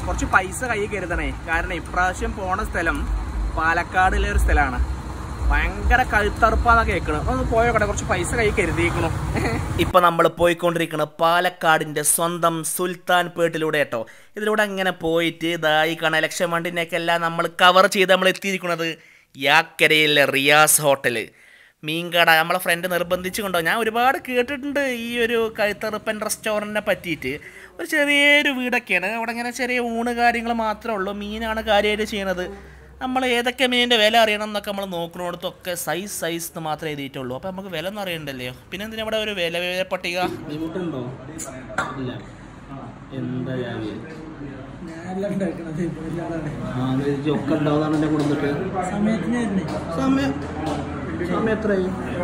കുറച്ച് പൈസ കൈ കരുതണേ കാരണം ഇപ്രാവശ്യം പോണ സ്ഥലം പാലക്കാടിലെ ഒരു സ്ഥലമാണ് ഭയങ്കര കഴുത്തറുപ്പാന്നാ കേൾക്കണം ഒന്ന് പോയോട്ടെ കുറച്ച് പൈസ കൈ കരുതിയിരിക്കണു ഇപ്പൊ നമ്മൾ പോയിക്കൊണ്ടിരിക്കണ പാലക്കാടിന്റെ സ്വന്തം സുൽത്താൻ പേട്ടിലൂടെ കേട്ടോ ഇതിലൂടെ അങ്ങനെ പോയിട്ട് ഇതായി കാണാൻ ലക്ഷം വണ്ടിനെയൊക്കെ എല്ലാം നമ്മൾ കവർ ചെയ്ത് നമ്മൾ എത്തിയിരിക്കുന്നത് യാക്കരയിലെ റിയാസ് ഹോട്ടല് മീൻകട നമ്മളെ ഫ്രണ്ട് നിർബന്ധിച്ച് കൊണ്ടോ ഞാൻ ഒരുപാട് കേട്ടിട്ടുണ്ട് ഈ ഒരു കഴുത്തറുപ്പൻ റെസ്റ്റോറൻറ്റിനെ പറ്റിയിട്ട് ഒരു ചെറിയൊരു വീടൊക്കെയാണ് അവിടെ ഇങ്ങനെ ചെറിയ ഊണ് കാര്യങ്ങൾ മാത്രമേ ഉള്ളൂ മീനാണ് കാര്യമായിട്ട് ചെയ്യണത് നമ്മൾ ഏതൊക്കെ മീനിൻ്റെ വില അറിയണം എന്നൊക്കെ നമ്മൾ നോക്കുന്നിടത്തൊക്കെ സൈസ് സൈസ് എന്ന് മാത്രമേ എഴുതിയിട്ടുള്ളൂ അപ്പോൾ നമുക്ക് വില ഒന്നും അറിയണ്ടല്ലോ പിന്നെ എന്തിനാ ഇവിടെ ഒരു വില വില പട്ടിക ബുദ്ധിമുട്ടുണ്ടോ ഇല്ല എന്താ ഞാനെല്ലാം ഉണ്ടാക്കണത് ഇപ്പൊ ഇല്ലാതാണ്. ഒക്കെ ഉണ്ടാവുന്നതാണ് എന്നെ കൊടുത്തിട്ട് സമയത്തിന് തന്നെ സമയം സമയം എത്രയായി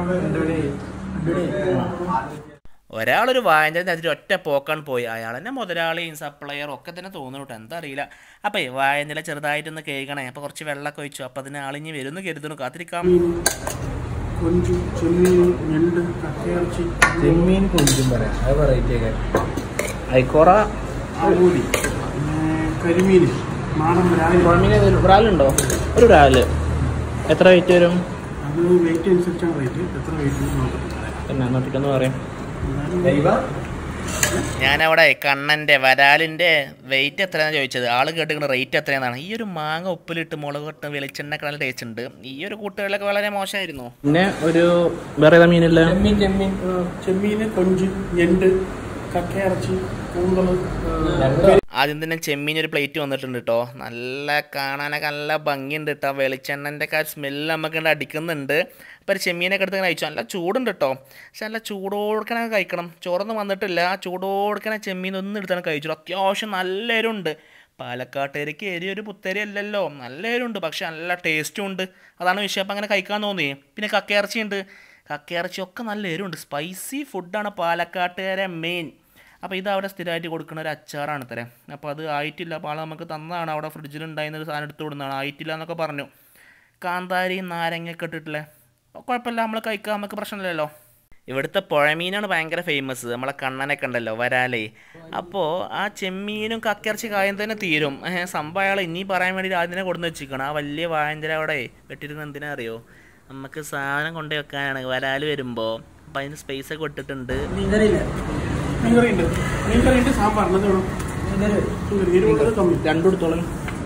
ഒരാളൊരു വായൻ്റെ അതിൽ ഒറ്റ പോക്കാൻ പോയി അയാൾ തന്നെ മുതലാളിയും സപ്ലയറും ഒക്കെ തന്നെ തോന്നുന്നു കേട്ടോ എന്താ അറിയില്ല അപ്പോൾ വായൻ്റെ ചെറുതായിട്ടൊന്ന് കേൾക്കണേ അപ്പോൾ കുറച്ച് വെള്ളമൊക്കെ ഒഴിച്ചു അപ്പോൾ അതിന് ആളിഞ്ഞ് വരുന്നു കരുതുന്നു കാത്തിരിക്കാം കൊഞ്ച് ചെമ്മീൻ ഞണ്ട് കക്കയിറച്ചി ചെമ്മീൻ കൊഞ്ചും പറയാം അത് വെറൈറ്റി ഒക്കെ ഐക്കോറ ആവൂലി കരിമീൻ നാടൻ രാവിലെ കുഴമീൻ ബ്രാലുണ്ടോ ഒരു ബ്രാല് എത്ര വെയിറ്റ് വരും അത് വെയിറ്റ് അനുസരിച്ചാണ് റേറ്റ് എത്ര വെയിറ്റ് നോക്കത്തില്ല പിന്നെ നോക്കിയിട്ടൊന്ന് പറയാം ഞാനവിടെ കണ്ണൻ്റെ വരാലിൻ്റെ വെയിറ്റ് എത്രയാണെന്ന് ചോദിച്ചത് ആൾ കേട്ടിരിക്കുന്ന റേറ്റ് എത്രയാണെന്നാണ് ഈ ഒരു മാങ്ങ ഉപ്പിലിട്ട് മുളക് ഇട്ട് വെളിച്ചെണ്ണ നല്ല ടേസ്റ്റ് ഉണ്ട് ഈ ഒരു കൂട്ടുകളിലൊക്കെ വളരെ മോശമായിരുന്നു പിന്നെ ഒരു വേറെ ഏതാ മീനില്ല ചെമ്മീൻ ചെമ്മീൻ ചെമ്മീൻ കൊഞ്ച് ഞണ്ട് കക്കയിറച്ചി കൂന്തള് ആദ്യം തന്നെ ചെമ്മീൻ ഒരു പ്ലേറ്റ് വന്നിട്ടുണ്ട് കേട്ടോ നല്ല കാണാനൊക്കെ നല്ല ഭംഗിയുണ്ട് കേട്ടോ വെളിച്ചെണ്ണൻ്റെ ഒക്കെ സ്മെല്ല് നമുക്ക് ഇങ്ങട് അടിക്കുന്നുണ്ട് അപ്പോൾ ഒരു ചെമ്മീനൊക്കെ എടുത്ത് ഇങ്ങനെ കഴിച്ചു നല്ല ചൂടുണ്ട് കേട്ടോ പക്ഷെ നല്ല ചൂടോടുക്കണ കഴിക്കണം ചോറൊന്നും വന്നിട്ടില്ല ആ ചൂടോടുക്കണ ചെമ്മീൻ ഒന്നും എടുത്താണ് കഴിച്ചു അത്യാവശ്യം നല്ല എരിവുണ്ട് പാലക്കാട്ടേരിക്ക് എരി ഒരു പുത്തേരി അല്ലല്ലോ നല്ല എരിവുണ്ട് പക്ഷെ നല്ല ടേസ്റ്റും ഉണ്ട് അതാണ് വിഷയം അപ്പം അങ്ങനെ കഴിക്കാൻ തോന്നി പിന്നെ കക്കയിറച്ചി ഉണ്ട് കക്കയിറച്ചി ഒക്കെ നല്ല എരിവുണ്ട് സ്പൈസി ഫുഡാണ് പാലക്കാട്ടുകാരെ മെയിൻ അപ്പോൾ ഇത് അവിടെ സ്ഥിരമായിട്ട് കൊടുക്കുന്ന ഒരു അച്ചാറാണ് തരാം അപ്പോൾ അത് ആയിട്ടില്ല അപ്പോൾ ആൾ നമുക്ക് തന്നതാണ് അവിടെ ഫ്രിഡ്ജിൽ ഉണ്ടായിരുന്ന ഒരു സാധനം എടുത്ത് കൊടുക്കുന്നതാണ് ആയിട്ടില്ല എന്നൊക്കെ പറഞ്ഞു കാന്താരി നാരങ്ങയൊക്കെ ഇട്ടിട്ടില്ലേ കുഴപ്പമില്ല നമ്മൾ കഴിക്കാം നമുക്ക് പ്രശ്നമില്ലല്ലോ ഇവിടുത്തെ പുഴമീനാണ് ഭയങ്കര ഫേമസ് നമ്മളെ കണ്ണനൊക്കെ ഉണ്ടല്ലോ വരാലേ അപ്പോൾ ആ ചെമ്മീനും കക്കിറച്ചി കായം തന്നെ തീരും ഏഹ്, സംഭവം അയാൾ ഇനി പറയാൻ വേണ്ടി ആദ്യം തന്നെ കൊടുന്ന് വെച്ചിരിക്കണം ആ വലിയ വായഞ്ചര അവിടെ വെട്ടിയിരുന്ന എന്തിനാ അറിയോ നമുക്ക് സാധനം കൊണ്ടു വെക്കാനാണ് വരാല് വരുമ്പോൾ അപ്പം അതിന് സ്പേസ് ഒക്കെ ഇട്ടിട്ടുണ്ട് മീൻകറിയില്ല മീൻകറി ഉണ്ട് മീൻകറി ഉണ്ട് സാമ്പാറിന് എരിവുള്ളത് കമ്മി രണ്ടു കൊടുത്തോളം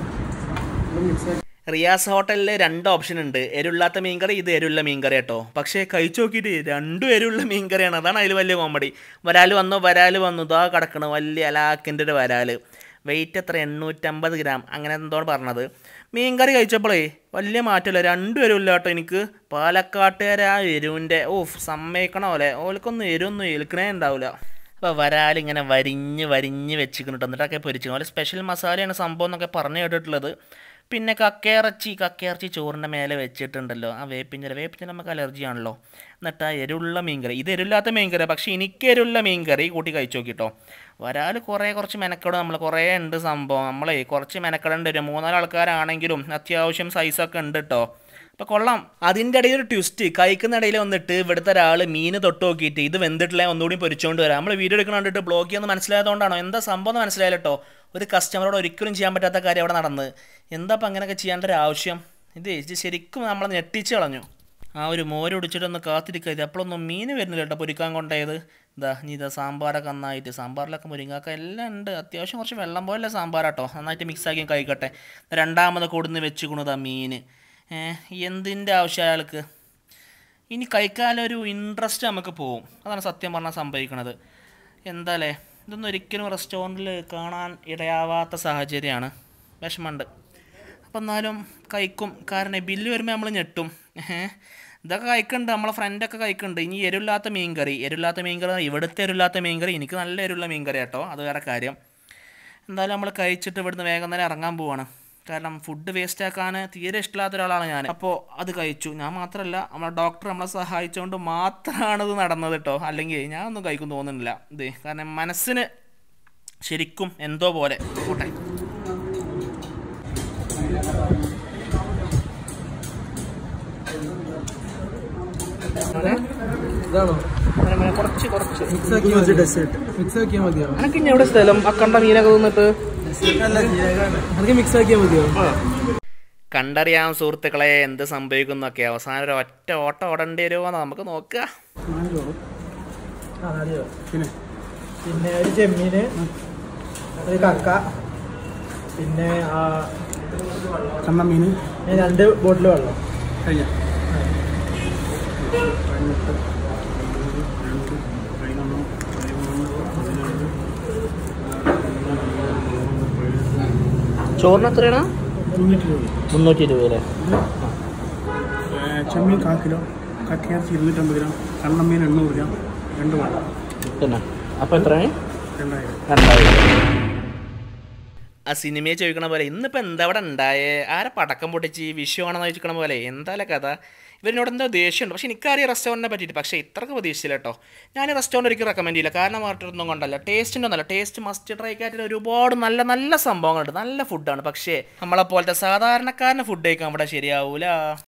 റിയാസ് ഹോട്ടലിൽ രണ്ട് ഓപ്ഷൻ ഉണ്ട് എരുള്ളാത്ത മീൻകറി ഇത് എരുള്ള മീൻകറി കേട്ടോ പക്ഷേ കഴിച്ചു നോക്കിയിട്ട് രണ്ടും എരുള്ള മീൻകറിയാണ് അതാണ് അതിൽ വലിയ കോമഡി വരാൽ വന്നു വരാൽ വന്നു ഇതാ കിടക്കണം വലിയ അലാക്കിൻ്റെ ഒരു വരാൽ വെയിറ്റ് എത്ര എണ്ണൂറ്റമ്പത് ഗ്രാം അങ്ങനെ എന്തോ പറഞ്ഞത് മീൻകറി കഴിച്ചപ്പോഴേ വലിയ മാറ്റമില്ല രണ്ടും എരിവില്ല കേട്ടോ എനിക്ക് പാലക്കാട്ടുകാരെ ആ എരിവിൻ്റെ ഓഫ് സമ്മതിക്കണ പോലെ ഓൽക്കൊന്നും എരിവൊന്നും ഏൽക്കണേ ഉണ്ടാവില്ല അപ്പോൾ വരാലിങ്ങനെ വരിഞ്ഞ് വരിഞ്ഞ് വെച്ചിട്ടുണ്ട് എന്നിട്ടൊക്കെ പൊരിച്ചു പോലെ സ്പെഷ്യൽ മസാലയാണ് സംഭവം എന്നൊക്കെ പറഞ്ഞു കേട്ടിട്ടുള്ളത് പിന്നെ കക്കയിറച്ചി കക്കയിറച്ചി ചോറിൻ്റെ മേലെ വെച്ചിട്ടുണ്ടല്ലോ ആ വേപ്പിഞ്ചിര വേപ്പിഞ്ചിര നമുക്ക് അലർജി ആണല്ലോ എന്നിട്ട് ആ എരിവുള്ള മീൻകറി ഇത് എരിവില്ലാത്ത മീൻകറി പക്ഷേ എനിക്ക് എരിവുള്ള മീൻകറി കൂട്ടി കഴിച്ചു നോക്കിട്ടോ വരാൽ കുറേ കുറച്ച് മെനക്കെട് നമ്മൾ കുറേ ഉണ്ട് സംഭവം നമ്മളെ കുറച്ച് മെനക്കെടേണ്ടി വരും മൂന്നാല് ആൾക്കാരാണെങ്കിലും അത്യാവശ്യം സൈസൊക്കെ ഉണ്ട് കേട്ടോ അപ്പോൾ കൊള്ളാം അതിൻ്റെ ഇടയിൽ ഒരു ട്വിസ്റ്റ് കഴിക്കുന്ന ഇടയിൽ വന്നിട്ട് ഇവിടുത്തെ ഒരാൾ മീൻ തൊട്ട് നോക്കിയിട്ട് ഇത് വെന്തിട്ടില്ല ഒന്നുകൂടി പൊരിച്ചുകൊണ്ട് വരാം നമ്മൾ വീഡിയോ എടുക്കണ കണ്ടിട്ട് ബ്ലോഗ് ചെയ്യുന്നത് മനസ്സിലായതുകൊണ്ടാണോ എന്താ സംഭവം എന്ന് മനസ്സിലായില്ല കേട്ടോ ഒരു കസ്റ്റമറോട് ഒരിക്കലും ചെയ്യാൻ പറ്റാത്ത കാര്യം അവിടെ നടന്ന് എന്താ അപ്പം അങ്ങനെയൊക്കെ ചെയ്യേണ്ട ഒരു ആവശ്യം ഇത് ഇത് ശരിക്കും നമ്മളെ ഞെട്ടിച്ച് കളഞ്ഞു ആ ഒരു മോര് ഒടിച്ചിട്ടൊന്ന് കാത്തിരിക്കുക ഇത് അപ്പോഴൊന്നും മീൻ വരുന്നില്ല കേട്ടോ പൊരിക്കാൻ കൊണ്ടുപോയത് ഇതാ ഇനി ഇതാ സാമ്പാറൊക്കെ നന്നായിട്ട് സാമ്പാറിലൊക്കെ മുരിങ്ങാക്ക എല്ലാം ഉണ്ട് അത്യാവശ്യം കുറച്ച് വെള്ളം പോലെ സാമ്പാറാട്ടോ നന്നായിട്ട് മിക്സാക്കി കഴിക്കട്ടെ രണ്ടാമത് കൊടുന്ന് വെച്ചുകൊണ്ടതാ മീൻ എന്തിൻ്റെ ആവശ്യം അയാൾക്ക് ഇനി കഴിക്കാനൊരു ഇൻട്രസ്റ്റ് നമുക്ക് പോവും അതാണ് സത്യം പറഞ്ഞാൽ സംഭവിക്കുന്നത് എന്താല്ലേ ഇതൊന്നും ഒരിക്കലും റെസ്റ്റോറൻറ്റിൽ കാണാൻ ഇടയാവാത്ത സാഹചര്യമാണ് വിഷമമുണ്ട് അപ്പം എന്നാലും കഴിക്കും കാരണം ബില്ല് വരുമ്പോൾ നമ്മൾ ഞെട്ടും ഏഹ്. ഇതൊക്കെ കഴിക്കുന്നുണ്ട് നമ്മളെ ഫ്രണ്ടൊക്കെ കഴിക്കുന്നുണ്ട് ഇനി എരിവില്ലാത്ത മീൻകറി എരിവില്ലാത്ത മീൻകറി ഇവിടുത്തെ എരിവില്ലാത്ത മീൻകറി എനിക്ക് നല്ല എരിവുള്ള മീൻകറി കേട്ടോ അത് വേറെ കാര്യം എന്തായാലും നമ്മൾ കഴിച്ചിട്ട് ഇവിടുന്ന് വേഗം തന്നെ ഇറങ്ങാൻ പോവാണ് കാരണം ഫുഡ് വേസ്റ്റ് ആക്കാൻ തീരെ ഇഷ്ടമില്ലാത്ത ഒരാളാണ് ഞാൻ അപ്പോൾ അത് കഴിച്ചു ഞാൻ മാത്രമല്ല നമ്മളെ ഡോക്ടർ നമ്മളെ സഹായിച്ചുകൊണ്ട് മാത്രമാണ് ഇത് നടന്നത് കേട്ടോ അല്ലെങ്കിൽ ഞാൻ ഒന്നും കഴിക്കും തോന്നുന്നില്ല ഇത് കാരണം മനസ്സിന് ശരിക്കും എന്തോ പോലെ പോട്ടെ ഇതാണോ കുറച്ച് കുറച്ച് മിക്സ് ആക്കിയാൽ മതി ഡെസേർട്ട് മിക്സ് ആക്കിയാൽ മതിയാവും എനിക്ക് ഇനി എവിടെ സ്ഥലം ആ കണ്ട മീനൊക്കെ തിന്നിട്ട് നമുക്ക് മിക്സ് ആക്കിയാൽ മതിയോ കണ്ടറിയാം സുഹൃത്തുക്കളെ എന്ത് സംഭവിക്കുന്നൊക്കെ അവസാനം ഒരു ഒറ്റ ഓട്ടം ഓടേണ്ടി വരുമോ നമുക്ക് നോക്കുക നാല് ചോറും ആ മതിയോ പിന്നെ പിന്നെ ഒരു ചെമ്മീന് ഒരു കക്ക പിന്നെ ആ കണ്ണമീൻ പിന്നെ രണ്ട് ബോട്ടിൽ വെള്ളം കഴിഞ്ഞ പതിനെട്ട് രണ്ട് പതിനൊന്ന് പതിമൂന്ന് പതിനാല് ചോറിന് എത്രയാണ് മുന്നൂറ്റി രൂപ മുന്നൂറ്റി ഇരുപത് അല്ലേ ചെമ്മീൻ കാ കിലോ കക്കയിറച്ചി ഇരുന്നൂറ്റമ്പത് ഗ്രാം കണ്ണമീൻ എണ്ണൂറ് ഗ്രാം രണ്ട് വട പിന്നെ അപ്പോൾ എത്രയാണ് രണ്ടായിരം രണ്ടായിരം ആ സിനിമയെ ചോദിക്കണ പോലെ ഇന്നിപ്പോൾ എന്താ അവിടെ ഉണ്ടായേ ആരെ പടക്കം പൊട്ടിച്ച് വിഷു ആണെന്ന് ചോദിക്കണ പോലെ എന്തായാലും കഥ ഇവരിനോട് എന്തോ ദേഷ്യമുണ്ട് പക്ഷേ എനിക്കറിയാം റെസ്റ്റോറൻറ്റിനെ പറ്റിയിട്ട് പക്ഷേ ഇത്രക്ക് പ്രതീക്ഷിച്ചില്ല കേട്ടോ ഞാൻ റെസ്റ്റോറൻറ്റ് ഒരിക്കലും റെക്കമെൻഡ് ചെയ്യില്ല കാരണം മറ്റൊന്നും കൊണ്ടല്ല ടേസ്റ്റിൻ്റെ ഒന്നല്ല ടേസ്റ്റ് മസ്റ്റ് ട്രൈ ആയിട്ട് ഒരുപാട് നല്ല നല്ല സംഭവങ്ങളുണ്ട് നല്ല ഫുഡാണ് പക്ഷേ നമ്മളെ പോലത്തെ സാധാരണക്കാരന് ഫുഡ് കഴിക്കാൻ അവിടെ ശരിയാവൂല